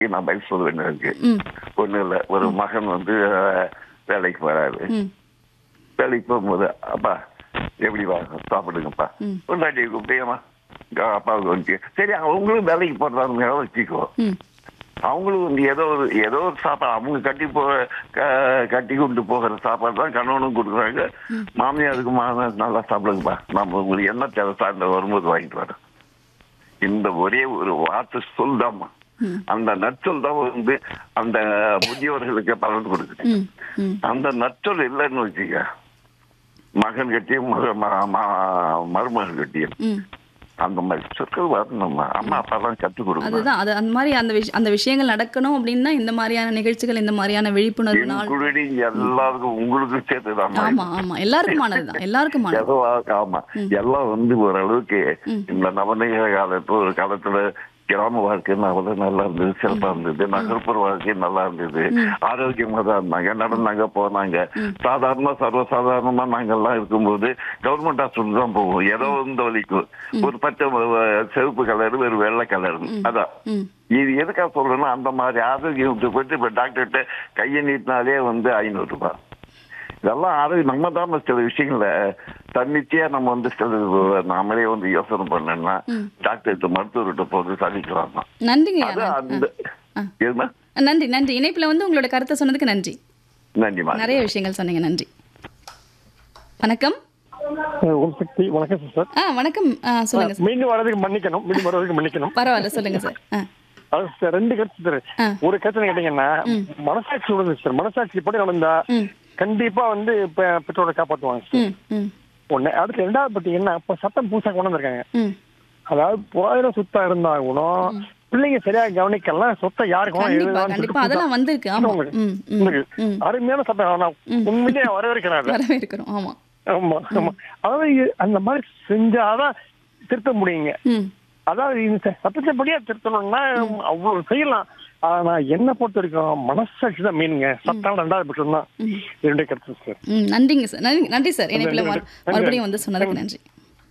நான் பதில் சொல்ல வேண்டியது ம் ஒண்ணும் இல்ல ஒரு மகன் வந்து அஹ், வேலைக்கு வராரு ம் வேலைக்கு போகும்போது அப்பா எப்படி வா சாப்பிடுங்கப்பா ம். பொண்டாட்டியை கூப்பிட்டேமா அப்பாவுக்கு வந்து சரி அவங்களும் வேலைக்கு போறதாங்க வச்சுக்கோ ம் அவங்களும் வந்து ஏதோ ஒரு ஏதோ ஒரு சாப்பாடு அவங்க கட்டி போ க- கட்டி கொண்டு போகிற சாப்பாடு தான் கணவனும் கொடுக்குறாங்க மாமியாருக்கு மாமனார் நல்லா சாப்பிடுங்கப்பா நம்ம உங்களுக்கு என்ன தேவை சார்ந்த வரும்போது வாங்கிட்டு வரோம் இந்த ஒரே ஒரு வார்த்தை சொல்தாம்மா ம். அந்த நற்சொல் தான் வந்து அந்த முதியவர்களுக்கு பலன் கொடுக்குது ம் ம் அந்த நற்சொல் இல்லைன்னு வச்சுக்க மகன் கட்டியும் மக- ம- ம- மருமகன் கட்டியும் ம் அந்த மாதிரி சொற்கள் வரணும்மா அம்மா அப்பா தான் கற்றுக் கொடுக்கணும் அதுதான் அது அந்த மாதிரி அந்த விஷ அந்த விஷயங்கள் நடக்கணும் அப்படின்னா இந்த மாதிரியான நிகழ்ச்சிகள் இந்த மாதிரியான விழிப்புணர்வு நாள் இன்க்ளூடிங் எல்லாருக்கும் உங்களுக்கு சேர்த்துதான் ஆமா ஆமா எல்லாருக்குமானது தான் எல்லாருக்குமானது ஏதோ ஆமா எல்லாம் வந்து ஓரளவுக்கு இந்த நவநீக காலத்து ஒரு காலத்துல கிராம வாழ்க்கை அவ்வளவு நல்லா இருந்தது சிறப்பா இருந்தது நகர்ப்புற வாழ்க்கை நல்லா இருந்தது ஆரோக்கியமா தான் இருந்தாங்க நடந்தாங்க போனாங்க சாதாரண சர்வசாதாரணமா நாங்க எல்லாம் இருக்கும்போது கவர்மெண்ட் ஹாஸ்பிட்டல் தான் போவோம் ஏதோ இந்த வலிக்கும் ஒரு பச்சை அஹ், சிவப்பு கலர் ஒரு வெள்ளை கலர் அதான் ம் இது எதுக்காக சொல்றேன்னா அந்த மாதிரி ஆரோக்கியம் போயிட்டு இப்ப டாக்டர்கிட்ட கையை நீட்டினாலே வந்து ஐநூறு ரூபாய் இதெல்லாம் ஆரோக்கியம் நம்ம தான் சில விஷயங்கள தன்னிச்சையா நம்ம வந்து சில நாமளே வந்து யோசனை பண்ணோம்னா டாக்டர்கிட்ட மருத்துவர்கிட்ட போது சாதிக்கலாம் தான். நன்றிங்க அது ஐயா. அந்த ஆ. எதுமா நன்றி நன்றி இணைப்புல வந்து உங்களோட கருத்தை சொன்னதுக்கு நன்றி நன்றிமா நிறைய விஷயங்கள் சொன்னீங்க நன்றி வணக்கம் ஓம் சக்தி வணக்கம் சார் ஆ வணக்கம் ஆ சொல்லுங்க சார் மீண்டும் வர்றதுக்கு மன்னிக்கணும் மீண்டும் வர்றதுக்கு மன்னிக்கணும் பரவாயில்ல சொல்லுங்க சார் ஆ அது சார் ரெண்டு கருத்து சார் ஆ. ஒரு கருத்து கேட்டீங்கன்னா மனசாட்சி உணர்ந்து சார் மனசாட்சி படி நடந்தா ம் கண்டிப்பா வந்து இப்ப பெற்றோரை காப்பாத்துவாங்க சார் ம் ம் ஒண்ணு அடுத்து ரெண்டாவது பாத்தீங்கன்னா இப்ப சட்டம் புதுசா கொண்டு வந்திருக்காங்க ம் அதாவது புறாயிரம் சுத்தம் இருந்தா கூட பிள்ளைங்க சரியா கவனிக்கலாம் சொத்தை யாருக்கு வேணா கண்டிப்பா எழுதலாம்னு கண்டிப்பா சொல்லிட்டு அதெல்லாம் வந்திருக்கு ஆமா உங்களுக்கு ம் ம் இருக்கு. ம் அருமையான சட்டம் நான் உண்மையிலேயே வரவேற்கிறேன் அதை. வரவேற்கிறோம் ஆமா ஆமா ஆமா அதாவது இது- அந்த மாதிரி செஞ்சாதான் திருத்த முடியுங்க ம் அதாவது இந்த சட்டத்தைப்படியா திருத்தணும்னா அவ்வளவு செய்யலாம் ஆனா என்ன பொறுத்த வரைக்கும் மனசாட்சி தான் மீனுங்க சட்டம் ரெண்டாவது பட்சம் தான் இரண்டே கருத்து சார் ம் நன்றிங்க சார் நன்றி நன்றி சார் இணைப்பில் நன்றி, மறு- நன்றி. மறுபடியும் வந்து சொன்னதுக்கு நன்றி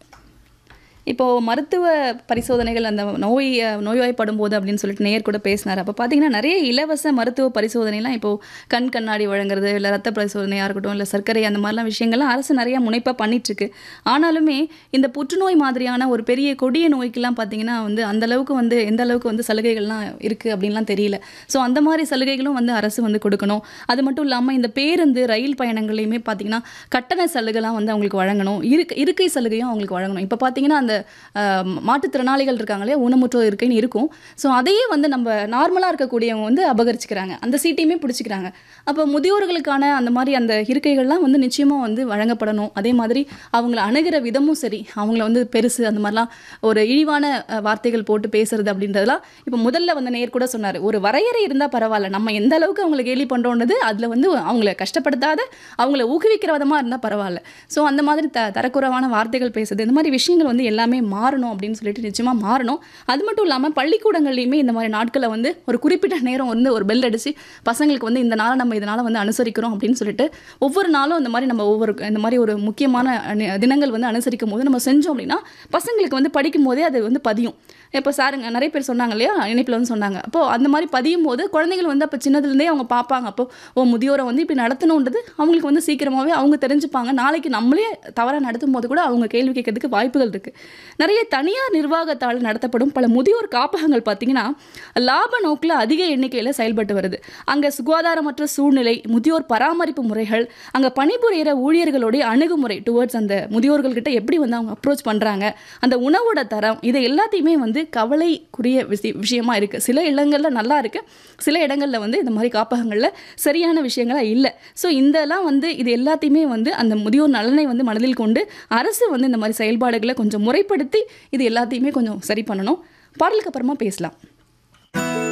இப்போ மருத்துவ பரிசோதனைகள் அந்த நோய் நோய்வாய்ப்படும் போது அப்படின்னு சொல்லிட்டு நேயர் கூட பேசினார் அப்போ பார்த்தீங்கன்னா நிறைய இலவச மருத்துவ பரிசோதனைலாம் இப்போ கண் கண்ணாடி வழங்குறது இல்லை ரத்த பரிசோதனையாக இருக்கட்டும் இல்லை சர்க்கரை அந்த மாதிரிலாம் விஷயங்கள்லாம் அரசு நிறைய முனைப்பாக பண்ணிட்டு இருக்கு ஆனாலுமே இந்த புற்றுநோய் மாதிரியான ஒரு பெரிய கொடிய நோய்க்கெல்லாம் பார்த்தீங்கன்னா வந்து அந்த அளவுக்கு வந்து எந்த அளவுக்கு வந்து சலுகைகள்லாம் இருக்குது அப்படின்லாம் தெரியல ஸோ அந்த மாதிரி சலுகைகளும் வந்து அரசு வந்து கொடுக்கணும் அது மட்டும் இல்லாமல் இந்த பேருந்து ரயில் பயணங்கள்லையுமே பார்த்தீங்கன்னா கட்டண சலுகைலாம் வந்து அவங்களுக்கு வழங்கணும் இருக்க இருக்கை சலுகையும் அவங்களுக்கு வழங்கணும் இப்போ பார்த்தீங்கன்னா அந்த அஹ், மாற்றுத்திறனாளிகள் இருக்காங்களே ஊனமுற்றோர் இருக்கைன்னு இருக்கும் ஸோ அதையே வந்து நம்ம நார்மலாக இருக்கக்கூடியவங்க வந்து அபகரிச்சுக்கிறாங்க அந்த சீட்டையுமே பிடிச்சிக்கிறாங்க அப்போ முதியோர்களுக்கான அந்த மாதிரி அந்த இருக்கைகள்லாம் வந்து நிச்சயமாக வந்து வழங்கப்படணும் அதே மாதிரி அவங்கள அணுகிற விதமும் சரி அவங்கள வந்து பெருசு அந்த மாதிரிலாம் ஒரு இழிவான அஹ், வார்த்தைகள் போட்டு பேசுறது அப்படின்றதெல்லாம் இப்போ முதல்ல வந்து நேர் கூட சொன்னார் ஒரு வரையறை இருந்தால் பரவாயில்ல நம்ம எந்த அளவுக்கு அவங்களை கேலி பண்ணுறோன்றது அதில் வந்து அவங்கள கஷ்டப்படுத்தாத அவங்கள ஊக்குவிக்கிற விதமாக இருந்தால் பரவாயில்ல ஸோ அந்த மாதிரி த தரக்குறைவான வார்த்தைகள் பேசுறது இந்த மாதிரி விஷயங்கள் வந்து எல்லாமே மாறணும் அப்படின்னு சொல்லிட்டு நிச்சயமாக மாறணும் அது மட்டும் இல்லாமல் பள்ளிக்கூடங்கள்லையுமே இந்த மாதிரி நாட்களை வந்து ஒரு குறிப்பிட்ட நேரம் வந்து ஒரு பெல் அடிச்சு பசங்களுக்கு வந்து இந்த நாளை நம்ம இதனால் வந்து அனுசரிக்கிறோம் அப்படின்னு சொல்லிட்டு ஒவ்வொரு நாளும் இந்த மாதிரி நம்ம ஒவ்வொரு இந்த மாதிரி ஒரு முக்கியமான அணி- தினங்கள் வந்து அனுசரிக்கும் போது நம்ம செஞ்சோம் அப்படின்னா பசங்களுக்கு வந்து படிக்கும் போதே அது வந்து பதியும் இப்போ சாருங்க நிறைய பேர் சொன்னாங்க இல்லையா இணைப்பில் வந்து சொன்னாங்க அப்போ அந்த மாதிரி பதியும் போது குழந்தைகள் வந்து அப்போ சின்னதுலேருந்தே அவங்க பார்ப்பாங்க அப்போ ஓ முதியோரை வந்து இப்படி நடத்தணுன்றது அவங்களுக்கு வந்து சீக்கிரமாகவே அவங்க தெரிஞ்சுப்பாங்க நாளைக்கு நம்மளே தவறாக நடத்தும் போது கூட அவங்க கேள்வி கேட்கறதுக்கு வாய்ப்புகள் இருக்குது நிறைய தனியார் நிர்வாகத்தால் நடத்தப்படும் பல முதியோர் காப்பகங்கள் பார்த்தீங்கன்னா லாப நோக்கில் அதிக எண்ணிக்கையில் செயல்பட்டு வருது அங்கே சுகாதாரமற்ற சூழ்நிலை முதியோர் பராமரிப்பு முறைகள் அங்கே பணிபுரியிற ஊழியர்களுடைய அணுகுமுறை டுவர்ட்ஸ் அந்த முதியோர்கள்கிட்ட எப்படி வந்து அவங்க அப்ரோச் பண்ணுறாங்க அந்த உணவோட தரம் இது எல்லாத்தையுமே வந்து கவலைக்குரிய விஷய விஷயமா இருக்குது சில இடங்களில் நல்லா இருக்குது சில இடங்களில் வந்து இந்த மாதிரி காப்பகங்களில் சரியான விஷயங்களா இல்லை ஸோ இதெல்லாம் வந்து இது எல்லாத்தையுமே வந்து அந்த முதியோர் நலனை வந்து மனதில் கொண்டு அரசு வந்து இந்த மாதிரி செயல்பாடுகளை கொஞ்சம் முறைப்படுத்தி இது எல்லாத்தையுமே கொஞ்சம் சரி பண்ணணும் பாடலுக்கு அப்புறமா பேசலாம்